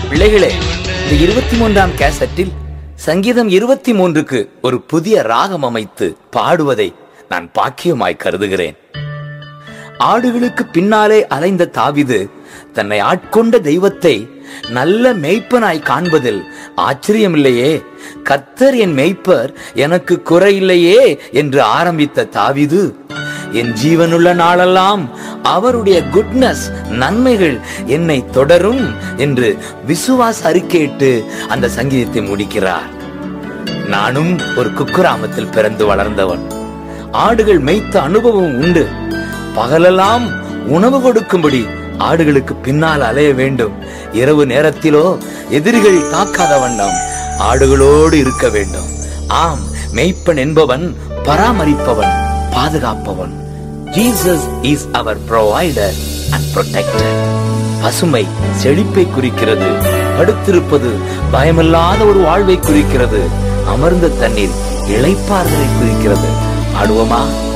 பிள்ளைகளே இந்த இருபத்தி மூன்றாம் கேசட்டில் சங்கீதம் இருபத்தி மூன்றுக்கு ஒரு புதிய ராகம் அமைத்து பாடுவதை நான் பாக்கியமாய் கருதுகிறேன் ஆடுகளுக்கு பின்னாலே அலைந்த தாவிது தன்னை ஆட்கொண்ட தெய்வத்தை நல்ல மேய்ப்பனாய் காண்பதில் ஆச்சரியமில்லையே கர்த்தர் என் மேய்ப்பர் எனக்கு குறையில்லையே என்று ஆரம்பித்த தாவிது என் ஜீவனுள்ள நாளெல்லாம் அவருடைய குட்னஸ் நன்மைகள் என்னை தொடரும் என்று விசுவாச அறிக்கையிட்டு அந்த சங்கீதத்தை முடிக்கிறார் நானும் ஒரு குக்கிராமத்தில் பிறந்து வளர்ந்தவன் ஆடுகள் மேய்த்த அனுபவம் உண்டு பகலெல்லாம் உணவு கொடுக்கும்படி ஆடுகளுக்கு பின்னால் அலைய வேண்டும் இரவு நேரத்திலோ எதிரிகள் தாக்காத வண்ணம் ஆடுகளோடு இருக்க வேண்டும் ஆம் மேய்ப்பன் என்பவன் பராமரிப்பவன் பாதுகாப்பவன் Jesus is our provider and protector பசுமை செழிப்பை குறிக்கிறது படுத்திருப்பது பயமில்லாத ஒரு வாழ்வை குறிக்கிறது அமர்ந்த தண்ணீர் இளைப்பாறுதலை குறிக்கிறது பாடுவோமா